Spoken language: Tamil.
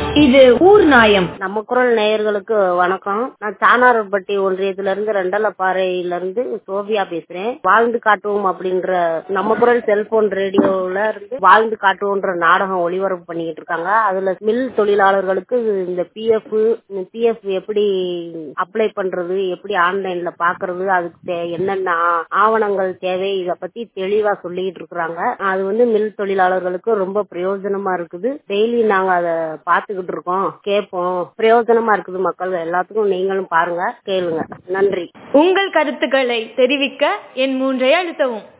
இது ஊர் நாயம் நம்ம குரல் நேயர்களுக்கு வணக்கம் நான் சாணாரப்பட்டி ஒன்றியத்துல இருந்து ரெண்டலப்பாறையில இருந்து சோபியா பேசுறேன் வாழ்ந்து காட்டுவோம் அப்படின்ற நம்ம குரல் செல்போன் ரேடியோல இருந்து வாழ்ந்து காட்டுவோம்ன்ற நாடகம் ஒளிபரப்பு பண்ணிக்கிட்டு இருக்காங்க அதுல மில் தொழிலாளர்களுக்கு இந்த பிஎஃப் பிஎஃப் எப்படி அப்ளை பண்றது எப்படி ஆன்லைன்ல பாக்குறது அதுக்கு தே- என்னென்ன ஆ- ஆவணங்கள் தேவை இத பத்தி தெளிவா சொல்லிட்டு இருக்கிறாங்க அது வந்து மில் தொழிலாளர்களுக்கு ரொம்ப பிரயோஜனமா இருக்குது டெய்லி நாங்க அதை பாத்துக்கிட்டு இருக்கோம் கேட்போம் பிரயோஜனமா இருக்குது மக்கள் எல்லாத்துக்கும் நீங்களும் பாருங்க கேளுங்க நன்றி உங்கள் கருத்துக்களை தெரிவிக்க என் மூன்றை அழுத்தவும்